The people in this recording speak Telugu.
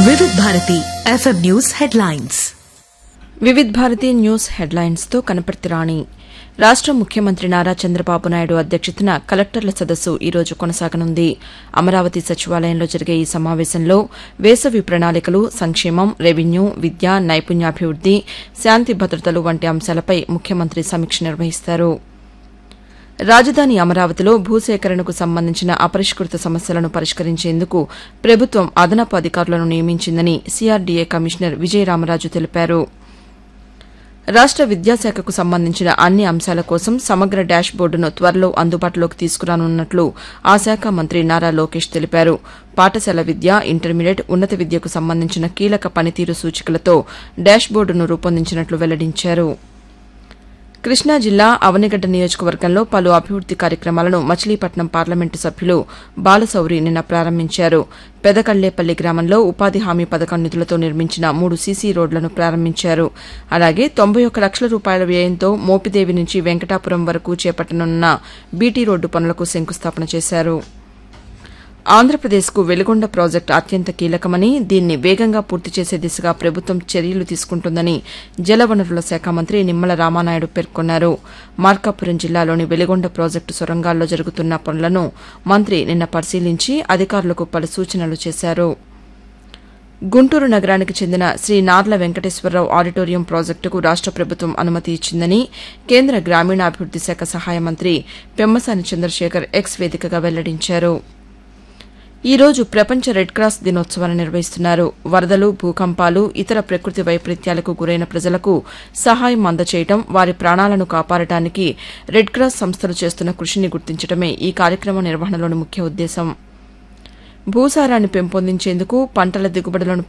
వివిధ Bharati FM news headlines Vividh Bharati news హెడ్లైన్స్తో కనపర్తి రాణి రాష్ట ముఖ్యమంత్రి నారా చంద్రబాబు నాయుడు అధ్యక్షతన కలెక్టర్ల సదస్సు ఈ రోజు కొనసాగనుంది అమరావతి సచివాలయంలో జరిగే ఈ సమావేశంలో వేసవి ప్రణాళికలు సంక్షేమం రెవెన్యూ విద్య నైపుణ్యాభివృద్ది శాంతి భద్రతలు వంటి అంశాలపై ముఖ్యమంత్రి సమీక్ష నిర్వహిస్తారు రాజధాని అమరావతిలో భూసేకరణకు సంబంధించిన అపరిష్కృత సమస్యలను పరిష్కరించేందుకు ప్రభుత్వం అదనపు అధికారులను నియమించిందని సీఆర్డీఏ కమిషనర్ విజయరామరాజు తెలిపారు రాష్ట విద్యాశాఖకు సంబంధించిన అన్ని అంశాల కోసం సమగ్ర డాష్ బోర్డును త్వరలో అందుబాటులోకి తీసుకురానున్నట్లు ఆ శాఖ మంత్రి నారా లోకేష్ తెలిపారు పాఠశాల విద్య ఇంటర్మీడియట్ ఉన్నత విద్యకు సంబంధించిన కీలక పనితీరు సూచికలతో డాష్ బోర్డును రూపొందించినట్లు వెల్లడించారు కృష్ణా జిల్లా అవనిగడ్డ నియోజకవర్గంలో పలు అభివృద్ది కార్యక్రమాలను మచిలీపట్నం పార్లమెంటు సభ్యులు బాలశౌరి నిన్న ప్రారంభించారు పెదకళ్లేపల్లి గ్రామంలో ఉపాధి హామీ పథకం నిధులతో నిర్మించిన మూడు సీసీ రోడ్లను ప్రారంభించారు అలాగే తొంభై ఒక్క లక్షల రూపాయల వ్యయంతో మోపిదేవి నుంచి వెంకటాపురం వరకు చేపట్టనున్న బీటీ రోడ్డు పనులకు శంకుస్థాపన చేశారు ఆంధ్రప్రదేశ్కు వెలుగొండ ప్రాజెక్టు అత్యంత కీలకమని దీన్ని వేగంగా పూర్తి చేసే దిశగా ప్రభుత్వం చర్యలు తీసుకుంటుందని జలవనరుల శాఖ మంత్రి నిమ్మల రామానాయుడు పేర్కొన్నారు మార్కాపురం జిల్లాలోని వెలుగొండ ప్రాజెక్టు సొరంగాల్లో జరుగుతున్న పనులను మంత్రి నిన్న పరిశీలించి అధికారులకు పలు సూచనలు చేశారు గుంటూరు నగరానికి చెందిన శ్రీ నార్ల వెంకటేశ్వరరావు ఆడిటోరియం ప్రాజెక్టుకు రాష్ట ప్రభుత్వం అనుమతి ఇచ్చిందని కేంద్ర గ్రామీణాభివృద్ది శాఖ సహాయ మంత్రి పెమ్మసాని చంద్రశేఖర్ ఎక్స్ వేదికగా వెల్లడించారు ఈ రోజు ప్రపంచ రెడ్ క్రాస్ దినోత్సవాన్ని నిర్వహిస్తున్నారు వరదలు భూకంపాలు ఇతర ప్రకృతి వైపరీత్యాలకు గురైన ప్రజలకు సహాయం అందచేయడం వారి ప్రాణాలను కాపాడటానికి రెడ్ క్రాస్ సంస్థలు చేస్తున్న కృషిని గుర్తించడమే ఈ కార్యక్రమం నిర్వహణలోని ముఖ్య ఉద్దేశం భూసారాన్ని పెంపొందించేందుకు పంటల దిగుబడులను